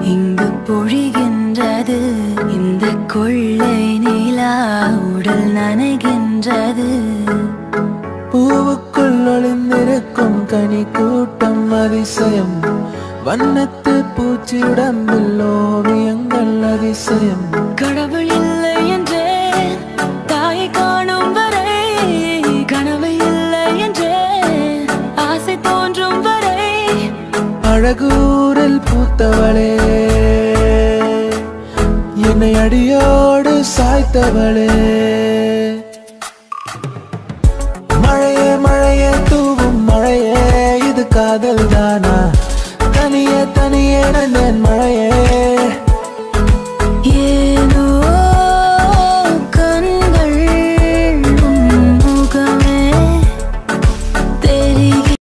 இங்கு பொழிகின்றது இந்த கொள்ளை நிலா உடல் நனைகின்றது பூவுக்குள் ஒளிந்திருக்கும் கனி கூட்டம் அதிசயம் வண்ணத்து பூச்சி உடம்பில் ஓவியங்கள் அதிசயம் கடவுள் இல்லை என்றேன் தாயை காணும் வரை கனவு இல்லை என்றேன் ஆசை தோன்றும் வரை அழகூரில் பூத்தவளே என்னை அடியோடு சாய்த்தவளே மழையே மழையே தூவும் மழையே இது காதல் தானா தனியே தனியே நான்